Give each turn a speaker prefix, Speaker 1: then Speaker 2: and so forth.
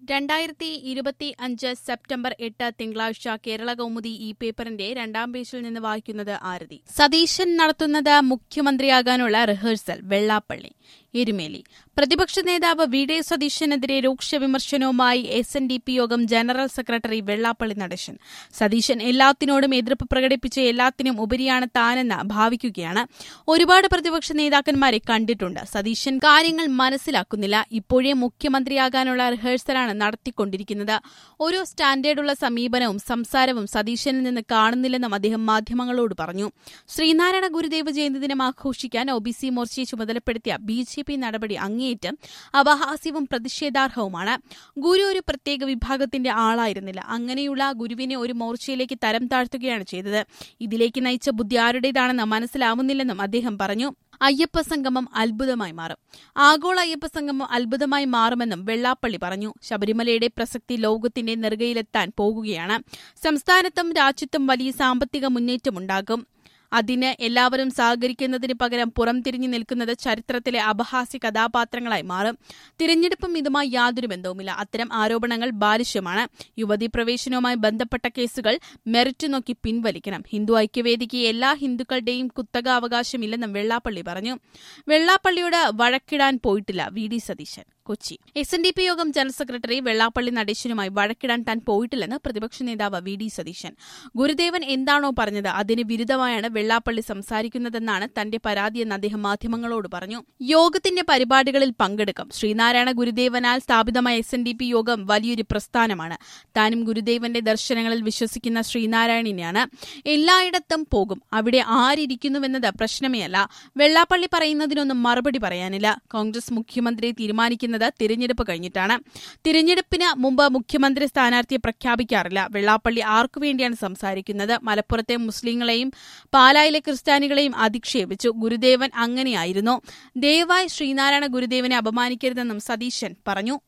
Speaker 1: രണ്ടായിരത്തി ഇരുപത്തി അഞ്ച് സെപ്റ്റംബർ എട്ട് തിങ്കളാഴ്ച കേരള കൗമുദി ഈ പേപ്പറിന്റെ രണ്ടാം പേജിൽ നിന്ന് വായിക്കുന്നത് ആരതി സതീശൻ നടത്തുന്നത് മുഖ്യമന്ത്രിയാകാനുള്ള റിഹേഴ്സൽ വെള്ളാപ്പള്ളി എരുമേലി പ്രതിപക്ഷ നേതാവ് വി ഡി സതീശനെതിരെ രൂക്ഷ വിമർശനവുമായി എസ് എൻ ഡി പി യോഗം ജനറൽ സെക്രട്ടറി വെള്ളാപ്പള്ളി നടേശൻ സതീശൻ എല്ലാത്തിനോടും എതിർപ്പ് പ്രകടിപ്പിച്ച് എല്ലാത്തിനും ഉപരിയാണ് താനെന്ന് ഭാവിക്കുകയാണ് ഒരുപാട് പ്രതിപക്ഷ നേതാക്കന്മാരെ കണ്ടിട്ടുണ്ട് സതീശൻ കാര്യങ്ങൾ മനസ്സിലാക്കുന്നില്ല ഇപ്പോഴേ മുഖ്യമന്ത്രിയാകാനുള്ള റിഹേഴ്സലാണ് നടത്തിക്കൊണ്ടിരിക്കുന്നത് ഒരു സ്റ്റാൻഡേർഡുള്ള സമീപനവും സംസാരവും സതീശനിൽ നിന്ന് കാണുന്നില്ലെന്നും അദ്ദേഹം മാധ്യമങ്ങളോട് പറഞ്ഞു ശ്രീനാരായണ ഗുരുദേവ ജയന്തി ദിനം ആഘോഷിക്കാൻ ഒ ബി സി മോർച്ചയെ ചുമതലപ്പെടുത്തിയ ബി ജെ പി നടപടി അങ്ങേയറ്റം അപഹാസ്യവും പ്രതിഷേധാർഹവുമാണ് ഗുരു ഒരു പ്രത്യേക വിഭാഗത്തിന്റെ ആളായിരുന്നില്ല അങ്ങനെയുള്ള ഗുരുവിനെ ഒരു മോർച്ചയിലേക്ക് തരം താഴ്ത്തുകയാണ് ചെയ്തത് ഇതിലേക്ക് നയിച്ച ബുദ്ധി ആരുടേതാണെന്ന് മനസ്സിലാവുന്നില്ലെന്നും അദ്ദേഹം പറഞ്ഞു അയ്യപ്പ സംഗമം അത്ഭുതമായി മാറും ആഗോള അയ്യപ്പ സംഗമം അത്ഭുതമായി മാറുമെന്നും വെള്ളാപ്പള്ളി പറഞ്ഞു ശബരിമലയുടെ പ്രസക്തി ലോകത്തിന്റെ നെറുകയിലെത്താൻ പോകുകയാണ് സംസ്ഥാനത്തും രാജ്യത്തും വലിയ സാമ്പത്തിക മുന്നേറ്റമുണ്ടാകും അതിന് എല്ലാവരും സഹകരിക്കുന്നതിന് പകരം പുറംതിരിഞ്ഞു നിൽക്കുന്നത് ചരിത്രത്തിലെ അപഹാസ്യ കഥാപാത്രങ്ങളായി മാറും തിരഞ്ഞെടുപ്പും ഇതുമായി യാതൊരു ബന്ധവുമില്ല അത്തരം ആരോപണങ്ങൾ ബാലിശ്യമാണ് യുവതി പ്രവേശനവുമായി ബന്ധപ്പെട്ട കേസുകൾ മെറിറ്റ് നോക്കി പിൻവലിക്കണം ഹിന്ദു ഐക്യവേദിക്ക് എല്ലാ ഹിന്ദുക്കളുടെയും കുത്തക അവകാശമില്ലെന്നും വെള്ളാപ്പള്ളി പറഞ്ഞു വെള്ളാപ്പള്ളിയോട് വഴക്കിടാൻ പോയിട്ടില്ല V D Satheesan Kochi S N D P യോഗം ജനറൽ സെക്രട്ടറി വെള്ളാപ്പള്ളി നടേശനുമായി വഴക്കിടാൻ താൻ പോയിട്ടില്ലെന്ന് പ്രതിപക്ഷ നേതാവ് വി ഡി സതീശൻ ഗുരുദേവൻ എന്താണോ പറഞ്ഞത് അതിന് വിരുദ്ധമായാണ് വെള്ളാപ്പള്ളി സംസാരിക്കുന്നതെന്നാണ് തന്റെ പരാതിയെന്ന് അദ്ദേഹം മാധ്യമങ്ങളോട് പറഞ്ഞു യോഗത്തിന്റെ പരിപാടികളിൽ പങ്കെടുക്കും ശ്രീനാരായണ ഗുരുദേവനാൽ സ്ഥാപിതമായ എസ് എൻ ഡി പി യോഗം വലിയൊരു പ്രസ്ഥാനമാണ് താനും ഗുരുദേവന്റെ ദർശനങ്ങളിൽ വിശ്വസിക്കുന്ന ശ്രീനാരായണനെയാണ് എല്ലായിടത്തും പോകും അവിടെ ആരിയ്ക്കുന്നുവെന്നത് പ്രശ്നമേ അല്ല വെള്ളാപ്പള്ളി പറയുന്നതിനൊന്നും മറുപടി പറയാനില്ല കോൺഗ്രസ് മുഖ്യമന്ത്രി തീരുമാനിക്കുന്നത് തിരഞ്ഞെടുപ്പ് കഴിഞ്ഞിട്ടാണ് തിരഞ്ഞെടുപ്പിന് മുമ്പ് മുഖ്യമന്ത്രി സ്ഥാനാർത്ഥിയെ പ്രഖ്യാപിക്കാറില്ല വെള്ളാപ്പള്ളി ആർക്കു വേണ്ടിയാണ് സംസാരിക്കുന്നത് മലപ്പുറത്തെ മുസ്ലിങ്ങളെയും പാലായിലെ ക്രിസ്ത്യാനികളെയും അധിക്ഷേപിച്ചു ഗുരുദേവൻ അങ്ങനെയായിരുന്നു ദയവായി ശ്രീനാരായണ ഗുരുദേവനെ അപമാനിക്കരുതെന്നും സതീശൻ പറഞ്ഞു